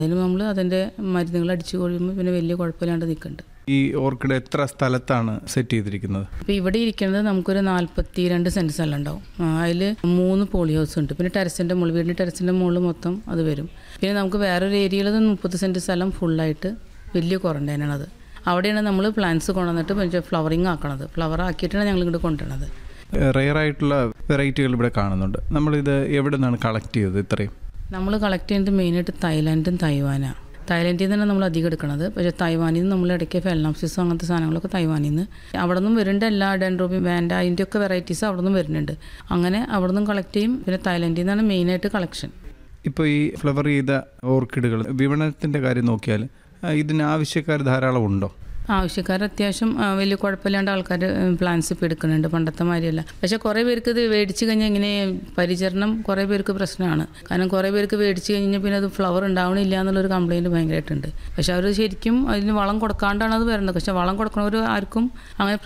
അതിന് നമ്മൾ അതിൻ്റെ മരുന്നുകൾ അടിച്ചു കഴിയുമ്പോൾ പിന്നെ വലിയ കുഴപ്പമില്ലാണ്ട് നിൽക്കുന്നുണ്ട് ഈ ഓർക്കിഡ് എത്ര സ്ഥലത്താണ് സെറ്റ് ചെയ്തിരിക്കുന്നത് ഇപ്പോൾ ഇവിടെ ഇരിക്കുന്നത് നമുക്കൊരു നാൽപ്പത്തി രണ്ട് സെൻറ്റ് സ്ഥലം ഉണ്ടാവും അതിൽ മൂന്ന് പോളി ഹൗസ് ഉണ്ട് പിന്നെ ടെറസിൻ്റെ മുകളിൽ വീടിൻ്റെ ടെറസിൻ്റെ മുകളിൽ മൊത്തം അത് വരും പിന്നെ നമുക്ക് വേറൊരു ഏരിയയിൽ മുപ്പത് സെൻറ്റ് സ്ഥലം ഫുള്ളായിട്ട് വലിയ ക്വാറൻറ്റൈനാണത് അവിടെയാണ് നമ്മൾ പ്ലാന്റ്സ് കൊണ്ടുവന്നിട്ട് പിന്നെ ഫ്ലവറിങ് ആക്കണത് ഫ്ലവർ ആക്കിയിട്ടാണ് ഞങ്ങൾ ഇങ്ങോട്ട് കൊണ്ടുവരണത് റെയർ ആയിട്ടുള്ള വെറൈറ്റികൾ ഇവിടെ കാണുന്നുണ്ട് നമ്മളിത് എവിടെ നിന്നാണ് കളക്ട് ചെയ്തത് ഇത്രയും നമ്മൾ കളക്ട് ചെയ്യുന്നത് മെയിനായിട്ട് തായ്ലാൻഡും തൈവാനാണ് തായ്ലാൻഡിൽ നിന്നാണ് നമ്മൾ അധികം എടുക്കുന്നത് പക്ഷേ തൈവാനിൽ നിന്ന് നമ്മൾ ഇടയ്ക്ക് ഫെലനാപ്സിസ് അങ്ങനത്തെ സാധനങ്ങളൊക്കെ തൈവാനിൽ നിന്ന് അവിടെ നിന്നും വരുന്നുണ്ട് എല്ലാ ഡെൻഡ്രോബിയും വാൻഡ അതിൻ്റെ ഒക്കെ വെറൈറ്റീസ് അവിടെ നിന്നും വരുന്നുണ്ട് അങ്ങനെ അവിടെ നിന്നും കളക്ട് ചെയ്യും പിന്നെ തായ്ലാൻഡിൽ നിന്നാണ് മെയിനായിട്ട് കളക്ഷൻ ഇപ്പോൾ ഈ ഫ്ലവർ ചെയ്ത ഓർക്കിഡുകൾ വിപണനത്തിൻ്റെ കാര്യം നോക്കിയാൽ ആ, ഇതിന് ആവശ്യക്കാർ ധാരാളം ഉണ്ടോ ആവശ്യക്കാർ അത്യാവശ്യം ആ, വലിയ കുഴപ്പമില്ലാണ്ട് ആൾക്കാർ പ്ലാൻസ് ഇപ്പോൾ എടുക്കുന്നുണ്ട് പണ്ടത്തെ മാതിരിയല്ല പക്ഷേ കുറേ പേർക്ക് ഇത് മേടിച്ച് കഴിഞ്ഞാൽ ഇങ്ങനെ പരിചരണം കുറേ പേർക്ക് പ്രശ്നമാണ് കാരണം കുറേ പേർക്ക് മേടിച്ച് കഴിഞ്ഞാൽ പിന്നെ അത് ഫ്ലവർ ഉണ്ടാവണില്ല എന്നുള്ളൊരു കംപ്ലയിൻറ്റ് ഭയങ്കരമായിട്ടുണ്ട് പക്ഷേ അവർ ശരിക്കും അതിന് വളം കൊടുക്കാണ്ടാണ് അത് വരുന്നത് പക്ഷേ വളം കൊടുക്കുന്നവർ ആർക്കും അങ്ങനെ